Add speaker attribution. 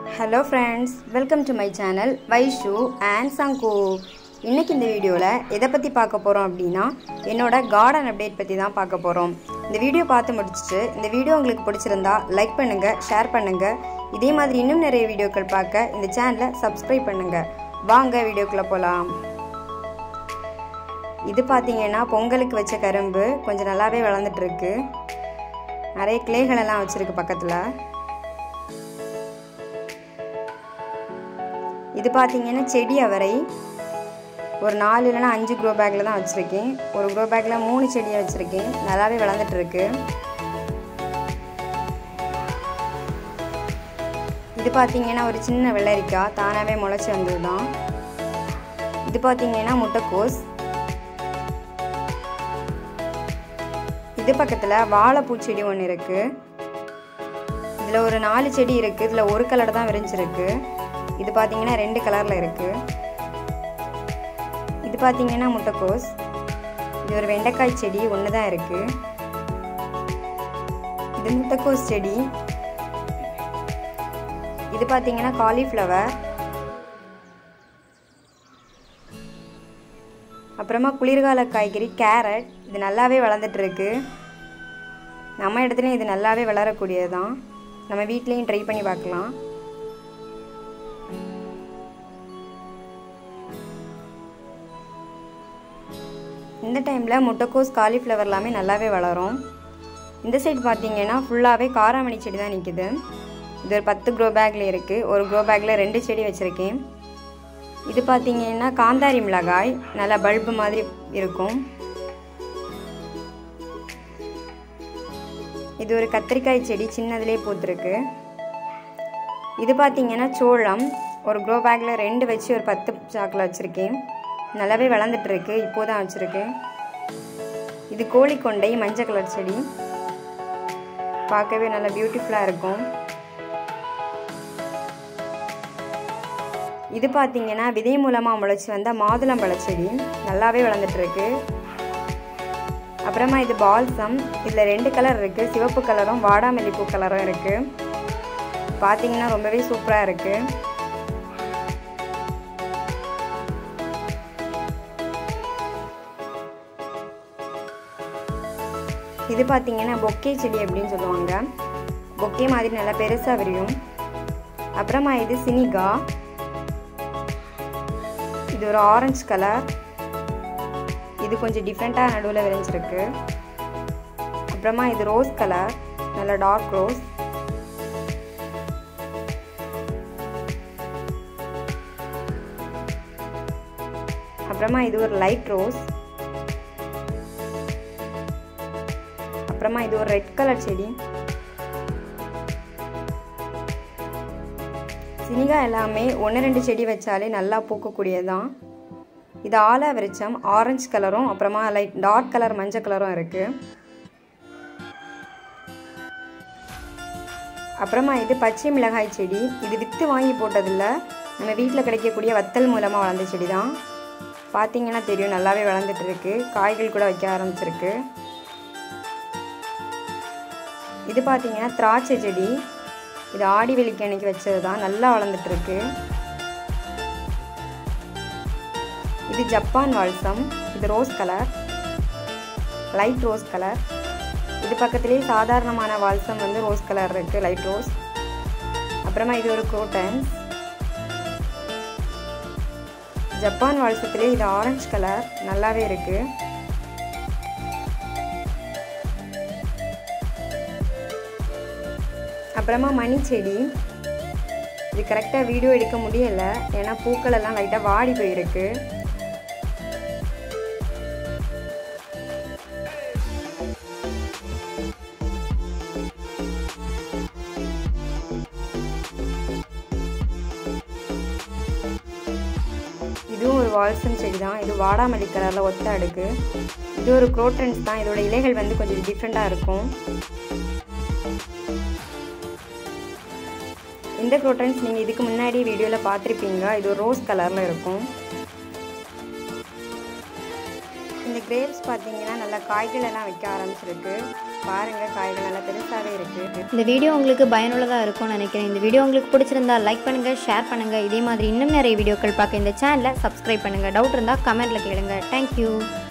Speaker 1: hello friends welcome to my channel Vaishu and Sangu இன்னைக்கு இந்த வீடியோவில் எதை பற்றி பார்க்க போகிறோம் அப்படின்னா என்னோட கார்டன் அப்டேட் பற்றி தான் பார்க்க போகிறோம் இந்த வீடியோ பார்த்து முடிச்சுட்டு இந்த வீடியோ உங்களுக்கு பிடிச்சிருந்தா லைக் பண்ணுங்கள் ஷேர் பண்ணுங்கள் இதே மாதிரி இன்னும் நிறைய வீடியோக்கள் பார்க்க இந்த சேனலை சப்ஸ்கிரைப் பண்ணுங்கள் வாங்க வீடியோக்குள்ளே போகலாம் இது பார்த்தீங்கன்னா பொங்கலுக்கு வச்ச கரும்பு கொஞ்சம் நல்லாவே வளர்ந்துட்டு இருக்கு நிறைய கிளைகள் எல்லாம் வச்சிருக்கு பக்கத்தில் இது பார்த்தீங்கன்னா செடி அவரை ஒரு நாலு இல்லைன்னா அஞ்சு க்ரோ பேக்கில் தான் வச்சுருக்கேன் ஒரு க்ரோ பேக்கில் மூணு செடியை வச்சுருக்கேன் நல்லாவே வளர்ந்துட்டு இருக்கு இது பார்த்தீங்கன்னா ஒரு சின்ன வெள்ளரிக்காய் தானாகவே முளைச்சி வந்தது தான் இது பார்த்தீங்கன்னா முட்டைக்கோஸ் இது பக்கத்தில் வாழைப்பூ செடி ஒன்று இருக்குது இதில் ஒரு நாலு செடி இருக்குது இதில் ஒரு கலர் தான் விரிஞ்சிருக்கு இது பார்த்தீங்கன்னா ரெண்டு கலரில் இருக்குது இது பார்த்தீங்கன்னா முட்டைக்கோஸ் இது ஒரு வெண்டைக்காய் செடி ஒன்று தான் இருக்குது இது முட்டைக்கோஸ் செடி இது பார்த்தீங்கன்னா காலிஃப்ளவர் அப்புறமா குளிர்கால காய்கறி கேரட் இது நல்லாவே வளர்ந்துட்டு இருக்கு நம்ம இடத்துலையும் இது நல்லாவே வளரக்கூடியது தான் நம்ம வீட்லேயும் ட்ரை பண்ணி பார்க்கலாம் இந்த டைமில் முட்டைக்கோஸ் காலிஃப்ளவர் எல்லாமே நல்லாவே வளரும் இந்த சைடு பார்த்தீங்கன்னா ஃபுல்லாகவே காராமணி செடி தான் நிற்கிது இது ஒரு பத்து க்ரோ பேக்கில் இருக்குது ஒரு க்ரோ பேக்கில் ரெண்டு செடி வச்சுருக்கேன் இது பார்த்தீங்கன்னா காந்தாரி மிளகாய் நல்லா பல்பு மாதிரி இருக்கும் இது ஒரு கத்திரிக்காய் செடி சின்னதுலேயே பூத்துருக்கு இது பார்த்தீங்கன்னா சோளம் ஒரு க்ரோ பேக்கில் ரெண்டு வச்சு ஒரு பத்து சாக்கில் வச்சுருக்கேன் நல்லாவே வளர்ந்துட்டுருக்கு இப்போ தான் வச்சுருக்கேன் இது கோழிக்கொண்டை மஞ்சள் கலர் செடி பார்க்கவே நல்லா பியூட்டிஃபுல்லாக இருக்கும் இது பார்த்தீங்கன்னா விதை மூலமாக முளைச்சி வந்த மாதுளம்பழ செடி நல்லாவே வளர்ந்துட்டுருக்கு அப்புறமா இது பால்சம் இதில் ரெண்டு கலர் இருக்குது சிவப்பு கலரும் வாடாமல்லிப்பூ கலரும் இருக்குது பார்த்தீங்கன்னா ரொம்பவே சூப்பராக இருக்குது இது பார்த்தீங்கன்னா பொக்கே செடி அப்படின்னு சொல்லுவாங்க பொக்கே மாதிரி நல்லா பெருசாக விரியும் அப்புறமா இது சினிகா இது ஒரு ஆரஞ்சு கலர் இது கொஞ்சம் டிஃப்ரெண்ட்டாக நடுவில் விளைஞ்சிருக்கு அப்புறமா இது ரோஸ் கலர் நல்ல டார்க் ரோஸ் அப்புறமா இது ஒரு லைட் ரோஸ் அப்புறமா இது ஒரு ரெட் கலர் செடி சினிகா எல்லாமே ஒன்று ரெண்டு செடி வச்சாலே நல்லா பூக்கக்கூடியதான் இது ஆலா விருச்சம் ஆரஞ்சு கலரும் அப்புறமா லைட் டார்க் கலர் மஞ்சள் கலரும் இருக்குது அப்புறமா இது பச்சை மிளகாய் செடி இது வித்து வாங்கி போட்டதில்ல நம்ம வீட்டில் கிடைக்கக்கூடிய வத்தல் மூலமாக வளர்ந்த செடி தான் பார்த்தீங்கன்னா தெரியும் நல்லாவே வளர்ந்துட்டு இருக்கு காய்கள் கூட வைக்க ஆரம்பிச்சிருக்கு இது பார்த்தீங்கன்னா திராட்சை செடி இது ஆடி வெள்ளிக்கு அன்னைக்கு வச்சது தான் நல்லா வளர்ந்துட்டு இருக்கு இது ஜப்பான் வால்சம் இது rose colour light rose colour இது பக்கத்துலேயே சாதாரணமான வால்சம் வந்து ரோஸ் கலர் இருக்குது லைட் ரோஸ் அப்புறமா இது ஒரு குரோட்டன்ஸ் ஜப்பான் வால்சத்துலேயே இது ஆரஞ்சு கலர் நல்லாவே இருக்குது அப்புறமா மணி செடி இது கரெக்டாக வீடியோ எடுக்க முடியலை ஏன்னா பூக்கள் எல்லாம் லைட்டாக வாடி போயிருக்கு இதுவும் ஒரு வால்சம் செடி தான் இது வாடாமல்லி கலரில் ஒத்த அடுக்கு இது ஒரு குரோட்டன்ஸ் தான் இதோட இலைகள் வந்து கொஞ்சம் டிஃப்ரெண்ட்டாக இருக்கும் இந்த குரோட்டன்ஸ் நீங்கள் இதுக்கு முன்னாடி வீடியோவில் பார்த்துருப்பீங்க இது ஒரு ரோஸ் கலரில் இருக்கும் இந்த இந்த கிரேப்ஸ் பார்த்தீங்கன்னா நல்லா காய்கள் எல்லாம் வைக்க ஆரம்பிச்சிருக்கு பாருங்கள் காய்கள் நல்லா பெருசாகவே இருக்குது
Speaker 2: இந்த வீடியோ உங்களுக்கு பயனுள்ளதாக இருக்கும்னு நினைக்கிறேன் இந்த வீடியோ உங்களுக்கு பிடிச்சிருந்தா லைக் பண்ணுங்கள் ஷேர் பண்ணுங்கள் இதே மாதிரி இன்னும் நிறைய வீடியோக்கள் பார்க்க இந்த சேனலை சப்ஸ்கிரைப் பண்ணுங்கள் டவுட் இருந்தால் கமெண்ட்டில் கேளுங்க தேங்க்யூ